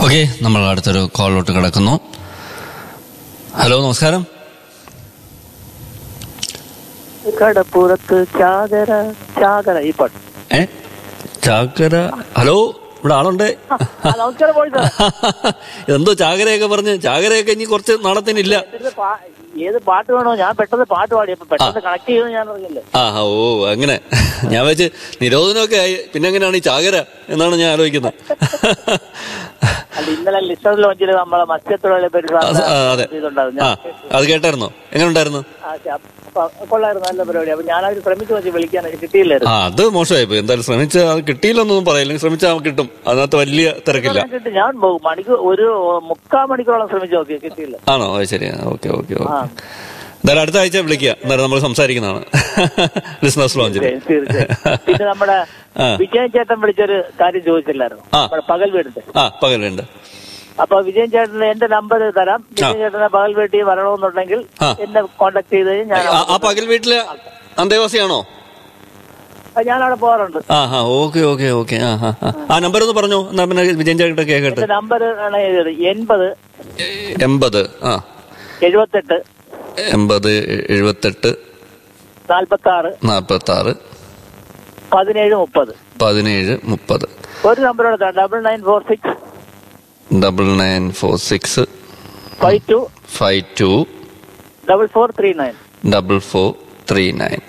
Okay നമ്മൾ അടുത്തൊരു കോളിലോട്ട് കിടക്കുന്നു ഹലോ നമസ്കാരം കടപ്പുറത്ത് ചാകര ചാകര ഈ പാട്ട് ഏ ചാക്കര ഹലോ ഇവിടെ ആളുണ്ട് ആ, നമസ്കാരം പോയി സാർ എന്തോ ചാകരയൊക്കെ പറഞ്ഞ് ചാകരയൊക്കെ ഇനി കുറച്ച് നാളത്തേനില്ല ഇത് പാ- ഏത് പാട്ട് വേണോ ഞാൻ പെട്ടെന്ന് പാട്ട് പാടി അപ്പൊ പെട്ടെന്ന് കണക്ട് ചെയ്യുമെന്ന് ഞാൻ അറിഞ്ഞില്ല ആ ഓ അങ്ങനെ ഞാൻ വെച്ച് നിരോധനമൊക്കെ ആയി പിന്നെ എങ്ങനെയാണ് ഈ ചാകര എന്നാണ് ഞാൻ ആലോചിക്കുന്നത് അല്ല ഇന്നലെ ലിസ്റ്റർ ലോഞ്ചിൽ നമ്മളെ മത്സ്യത്തൊഴിലാളി ആ, ആ, അതെ ഇതുണ്ടായിരുന്നു ആ അത് കേട്ടായിരുന്നോ എങ്ങനെ ഉണ്ടായിരുന്നു കൊള്ളായിരുന്നു നല്ല പരിപാടി അപ്പൊ ഞാനത് ശ്രമിച്ചു നോക്കി വിളിക്കാൻ എനിക്ക് കിട്ടിയില്ലായിരുന്നു ആ അത് മോശമായി പോയി എന്തായാലും ശ്രമിച്ച അത് കിട്ടിയില്ലെന്നൊന്നും പറയില്ലെങ്കിൽ ശ്രമിച്ചാൽ കിട്ടും അതിനകത്ത് വലിയ തിരക്കില്ല ഞാൻ കിട്ടി ഞാൻ ബഹു- മണിക്കൂർ ഒരു മുക്കാൽ മണിക്കൂറോളം ശ്രമിച്ചു നോക്കി കിട്ടിയില്ല ആണോ അത് ശരി ഓക്കെ ഓക്കെ ആ ഓക്കെ എന്തായാലും അടുത്ത ആഴ്ച വിളിക്കുക എന്നാലും നമ്മൾ സംസാരിക്കുന്നതാണ് ബിസിനസ് ലോഞ്ചിൽ തീർച്ചയായും, തീർച്ചയായും. പിന്നെ നമ്മുടെ ആ. വിജയൻ ചേട്ടൻ വിളിച്ചൊരു കാര്യം ചോദിച്ചില്ലായിരുന്നു ആ. നമ്മുടെ പകൽ വീടിന്റെ ആ പകലുണ്ട് അപ്പൊ വിജയൻ ചേട്ടന് എന്റെ നമ്പർ തരാം വിജയൻ ചേട്ടനെ പകൽ വീട്ടിൽ വരണമെന്നുണ്ടെങ്കിൽ ആ. എന്നെ കോണ്ടാക്ട് ചെയ്ത് കഴിഞ്ഞാൽ ഞാൻ ആ- ആ പകൽ വീട്ടിലെ അന്തേവാസിയാണോ ആ, ഞാൻ അവിടെ പോകാറുണ്ട് ആ ഹാ ഓക്കെ ഓക്കെ ഓക്കെ ആ ഹാ ആ. ആ നമ്പർ ഒന്ന് പറഞ്ഞോ എന്നാ പിന്നെ വിജയൻ ചേട്ടൻ കേക്കട്ടെ എന്റെ നമ്പർ ആണ് എഴുതിയത് എൺപത് എൺപത് ആ എഴുപത്തെട്ട് എൺപത് എഴുപത്തെട്ട് നാൽപ്പത്തി ആറ് നാൽപ്പത്തി ആറ് പതിനേഴ് മുപ്പത് പതിനേഴ് മുപ്പത് ഒരു നമ്പർ എടുത്താൽ double nine four six double nine four six five two five two double four three nine double four three nine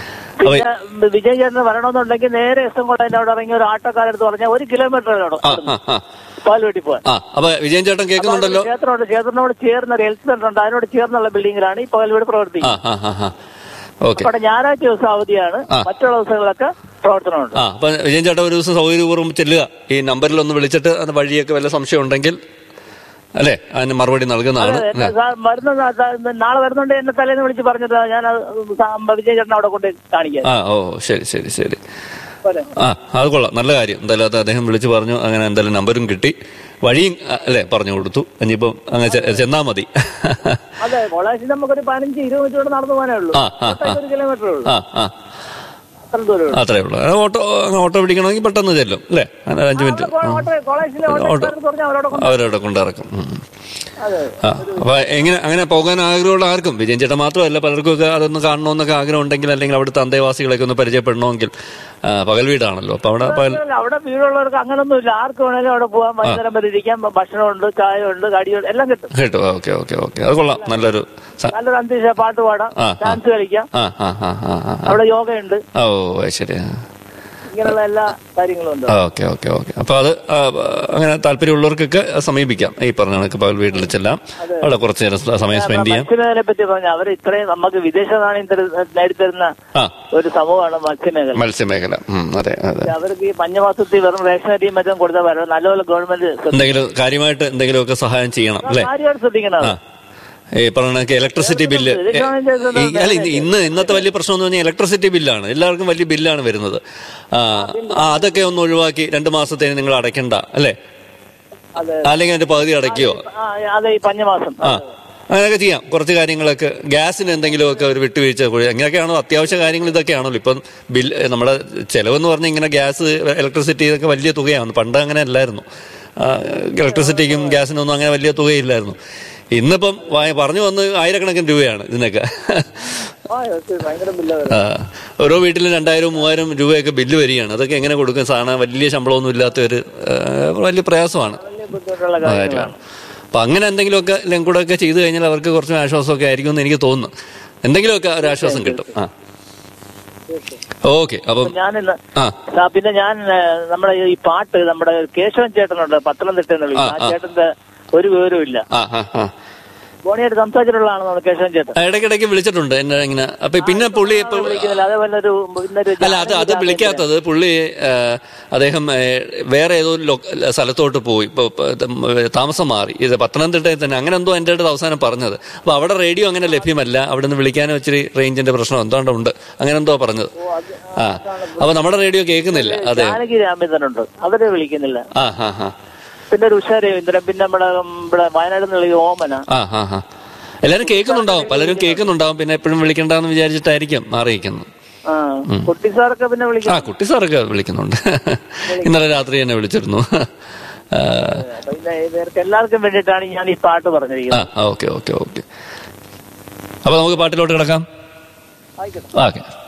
പിന്നെ വിജയൻ ചേട്ടന് വരണമെന്നുണ്ടെങ്കിൽ നേരെ എസ് എം കോളേജിന്റെ അവിടെ ഇറങ്ങി ഒരു ആട്ടോക്കാരെടുത്ത് പറഞ്ഞാൽ ഒരു കിലോമീറ്റർ ആ ആ ആ പാൽ വീട്ടിൽ പോകാൻ ആ അപ്പൊ വിജയൻ ചേട്ടൻ കേൾക്കുന്നുണ്ടല്ലോ ക്ഷേത്രമുണ്ട് ക്ഷേത്രത്തിനോട് ചേർന്ന ഒരു ഹെൽത്ത് സെന്റർ ഉണ്ട് അതിനോട് ചേർന്നുള്ള ബിൽഡിംഗിലാണ് ഈ പകൽ വീട് ആ പ്രവർത്തിക്കുന്നത് ആ ആ ആ ഓക്കെ അവിടെ ഞായറാഴ്ച ദിവസം അവധിയാണ് ആ. മറ്റുള്ള ദിവസങ്ങളൊക്കെ പ്രവർത്തനമുണ്ട് ആ അപ്പൊ വിജയൻ ചേട്ടൻ ഒരു ദിവസം സൗകര്യപൂർവ്വം ചെല്ലുക ഈ നമ്പറിൽ ഒന്ന് വിളിച്ചിട്ട് അത് വഴിയൊക്കെ വല്ല സംശയം ഉണ്ടെങ്കിൽ അല്ലേ അതിന് മറുപടി നൽകുന്നതാണ് അതെ, അല്ലേ? സാർ വരുന്ന നാ- സാ- നാളെ വരുന്നുണ്ട് എന്നെ തലേന്ന് വിളിച്ച് പറഞ്ഞത് ഞാൻ വിജയ ചേട്ടൻ അവിടെ കൊണ്ട് കാണിക്കാം ആ ഓ ശരി ശരി ശരി പോലെ ആ അത് കൊള്ളാം നല്ല കാര്യം എന്തായാലും അത് അദ്ദേഹം വിളിച്ച് പറഞ്ഞു അങ്ങനെ എന്തായാലും നമ്പരും കിട്ടി വഴിയും ആ, അല്ലേ പറഞ്ഞു കൊടുത്തു ഇനിയിപ്പം അങ്ങനെ ചെ- ചെന്നാ മതി അതെ കോളേജിൽ നമുക്കൊരു പതിനഞ്ച് ഇരുപത് മിനിറ്റ് നടന്നു പോകാനേ ഉള്ളൂ ആ, ആ, ആ. ഒരു കിലോമീറ്റർ ഉള്ളൂ ആ ആ അത്ര ദൂരം ഉള്ളൂ അത്രേ ഉള്ളൂ അത് ഓട്ടോ അങ്ങ് ഓട്ടോ പിടിക്കണമെങ്കിൽ പെട്ടെന്ന് ചെല്ലും അല്ലേ അങ്ങനെ ഒരു അഞ്ച് മിനിറ്റ് കോളേജിലെ ഓട്ടോ പറഞ്ഞാൽ അവരോട് കൊണ്ട് അവരവിടെ കൊണ്ടിറക്കും ഉം. അതെ ആ അപ്പൊ എങ്ങനെ അങ്ങനെ പോകാൻ ആഗ്രഹമുള്ള ആർക്കും വിജയൻ ചേട്ടൻ മാത്രമല്ല പലർക്കും ഒക്കെ അതൊന്ന് കാണണമെന്നൊക്കെ ആഗ്രഹം ഉണ്ടെങ്കിൽ അല്ലെങ്കിൽ അവിടുത്തെ അന്തേവാസികളൊക്കെ ഒന്ന് പരിചയപ്പെടണമെങ്കിൽ ആ, പകൽ വീടാണല്ലോ അപ്പൊ അവിടെ പകൽ അല്ല, അവിടെ വീടുള്ളവർക്ക് അങ്ങനൊന്നുമില്ല ആർക്ക് വേണേലും അവിടെ പോകാൻ വൈകുന്നേരം വരെ ഇരിക്കാം ഭക്ഷണമുണ്ട് ചായയുണ്ട് കടിയുണ്ട് എല്ലാം കിട്ടും കേട്ടോ ഓക്കെ ഓക്കെ ഓക്കെ അത് കൊള്ളാം നല്ലൊരു സ- നല്ലൊരു അന്തരീക്ഷം പാട്ട് പാടാം ആ, ആ. ഡാൻസ് കളിക്കാം ആ ആ ആ ആ ആ അവിടെ യോഗയുണ്ട് ഓ അത് ശരി ഇങ്ങനെയുള്ള എല്ലാ കാര്യങ്ങളും ഉണ്ട് ഓക്കെ ഓക്കെ ഓക്കെ അപ്പൊ അത് ആ, അങ്ങനെ താല്പര്യമുള്ളവർക്കൊക്കെ സമീപിക്കാം ഈ പറഞ്ഞ കണക്ക് പകൽ വീട്ടിൽ ചെല്ലാം അവിടെ കുറച്ച് നേരം സ- സമയം സ്പെൻഡ് ചെയ്യാം മത്സ്യമേഖലയെ പറ്റി പറഞ്ഞ അവർ ഇത്രയും നമുക്ക് വിദേശ നാണയം തരു- നേടിത്തരുന്ന ആ ഒരു സമൂഹമാണ് മത്സ്യമേഖല മത്സ്യമേഖല ഉം, അതെ അതെ അവർക്ക് ഈ മഞ്ഞമാസത്തിൽ വെറും റേഷൻ അരിയും മറ്റും കൊടുത്താൽ വരും നല്ലപോലെ ഗവൺമെന്റ് എന്തെങ്കിലും കാര്യമായിട്ട് എന്തെങ്കിലുമൊക്കെ സഹായം ചെയ്യണം അല്ലേ കാര്യമായിട്ട് ശ്രദ്ധിക്കണം ആ ഈ പറഞ്ഞ കണക്ക് ഇലക്ട്രിസിറ്റി ബില്ല് ഈ- അല്ല ഇത് ഇന്ന് ഇന്നത്തെ വലിയ പ്രശ്നം എന്ന് പറഞ്ഞാൽ ഇലക്ട്രിസിറ്റി ബില്ലാണ് എല്ലാവർക്കും വലിയ ബില്ലാണ് വരുന്നത് ആ ആ, അതൊക്കെ ഒന്ന് ഒഴിവാക്കി രണ്ട് മാസത്തേന് നിങ്ങൾ അടയ്ക്കണ്ട അല്ലേ അതെ അല്ലെങ്കിൽ അതിന്റെ പകുതി അടയ്ക്കുകയോ ആ, അതെ ഈ പഞ്ഞമാസം ആ അങ്ങനെയൊക്കെ ചെയ്യാം കുറച്ച് കാര്യങ്ങളൊക്കെ ഗ്യാസിന് എന്തെങ്കിലുമൊക്കെ ഒരു വിട്ടുവീഴ്ച കൂടി അങ്ങനെയൊക്കെയാണോ അത്യാവശ്യ കാര്യങ്ങൾ ഇതൊക്കെയാണല്ലോ ഇപ്പം ബിൽ നമ്മുടെ ചെലവെന്ന് പറഞ്ഞാൽ ഇങ്ങനെ ഗ്യാസ് ഇലക്ട്രിസിറ്റി ഇതൊക്കെ വലിയ തുകയാണ് പണ്ട് അങ്ങനെ അല്ലായിരുന്നു ആ, ഇലക്ട്രിസിറ്റിക്കും ഗ്യാസിനും ഒന്നും അങ്ങനെ വലിയ തുകയില്ലായിരുന്നു ഇന്നിപ്പം വാ- പറഞ്ഞു വന്ന് ആയിരക്കണക്കിന് രൂപയാണ് ഇതിനൊക്കെ ആ, ഇത് ഭയങ്കര ബില്ല് വരും ആ, ഓരോ വീട്ടിലും രണ്ടായിരം മൂവായിരം രൂപയൊക്കെ ബില്ല് വരികയാണ് അതൊക്കെ എങ്ങനെ കൊടുക്കും സാധനം വലിയ ശമ്പളമൊന്നും ഇല്ലാത്ത ഒരു ആ, വലിയ പ്രയാസമാണ് വലിയ ബുദ്ധിമുട്ടുള്ള കാര്യങ്ങളാണ് കാര്യമാണ് അപ്പൊ അങ്ങനെ എന്തെങ്കിലുമൊക്കെ എല്ലാം കൂടെ ഒക്കെ ചെയ്തു കഴിഞ്ഞാൽ അവർക്ക് കുറച്ച് ആശ്വാസമൊക്കെ ആയിരിക്കും എന്ന് എനിക്ക് തോന്നുന്നു എന്തെങ്കിലുമൊക്കെ ഒരു ആശ്വാസം കിട്ടും ആ ഓക്കെ അപ്പം ഞാൻ ഇന്ന് ആ ആ, പിന്നെ ഞാൻ ഏ, നമ്മുടെ ഈ പാട്ട് നമ്മുടെ കേശവൻ ചേട്ടനുണ്ട് പത്തനംതിട്ട എന്ന് വിളിക്കും ആ, ആ ആ. ചേട്ടന്റെ ഒരു വിവരവും ഇല്ല ആ ആ ആ ബോണിയായിട്ട് സംസാരിച്ചിട്ടുള്ളതാണ് നമ്മുടെ കേശവൻ ചേട്ടൻ ആ, ഇടയ്ക്കിടയ്ക്ക് വിളിച്ചിട്ടുണ്ട് എന്നെ ഇങ്ങനെ അപ്പൊ പിന്നെ പുള്ളി ഇപ്പൊ വിളിക്കുന്നില്ല അതേപോലെ ഒരു ഇന്നൊരു അല്ല അത് അത് വിളിക്കാത്തത് പുള്ളി ആ, അദ്ദേഹം ഏ, വേറെ ഏതോ ഒരു ലൊ- സ്ഥലത്തോട്ട് പോയി ഇപ്പൊ ഇപ്പൊ ഇത് താമസം മാറി ഇത് പത്തനംതിട്ടയിൽ തന്നെ അങ്ങനെ എന്തോ എൻ്റെ അടുത്ത് അവസാനം പറഞ്ഞത് അപ്പൊ അവിടെ റേഡിയോ അങ്ങനെ ലഭ്യമല്ല അവിടെ നിന്ന് വിളിക്കാനും ഇച്ചിരി റേഞ്ചിന്റെ പ്രശ്നം എന്താണ്ട് ഉണ്ട് അങ്ങനെ എന്തോ പറഞ്ഞത് ആ അപ്പൊ നമ്മുടെ റേഡിയോ കേൾക്കുന്നില്ല അതെ ജാനകി രാമചന്ദ്രനുണ്ട് അവരെ വിളിക്കുന്നില്ല ആ ഹാ ഹാ പിന്നെ ഒരു ഉഷാ രവീന്ദ്രൻ പിന്നെ നമ്മുടെ ഉം, ഇവിടെ വയനാട് നിന്നുള്ള ഈ ഓമന ആ ഹാ ഹാ എല്ലാരും കേൾക്കുന്നുണ്ടാവും പലരും കേൾക്കുന്നുണ്ടാവും പിന്നെ എപ്പോഴും വിളിക്കണ്ടെന്ന് വിചാരിച്ചിട്ടായിരിക്കും മാറിയിരിക്കുന്നത് ആ കുട്ടി സാറൊക്കെ പിന്നെ ആ വിളിക്കും കുട്ടി സാറൊക്കെ വിളിക്കുന്നുണ്ട് ഇന്നലെ രാത്രി എന്നെ വിളിച്ചിരുന്നു ആ, അപ്പൊ ഇത് ഇവർക്ക് എല്ലാവർക്കും വേണ്ടിയിട്ടാണ് ഞാൻ ഈ പാട്ട് ആ പറഞ്ഞിരിക്കുന്നത് ഓക്കെ ഓക്കെ ഓക്കെ അപ്പൊ നമുക്ക് പാട്ടിലോട്ട് കിടക്കാം ആയിക്കോട്ടെ ഓക്കെ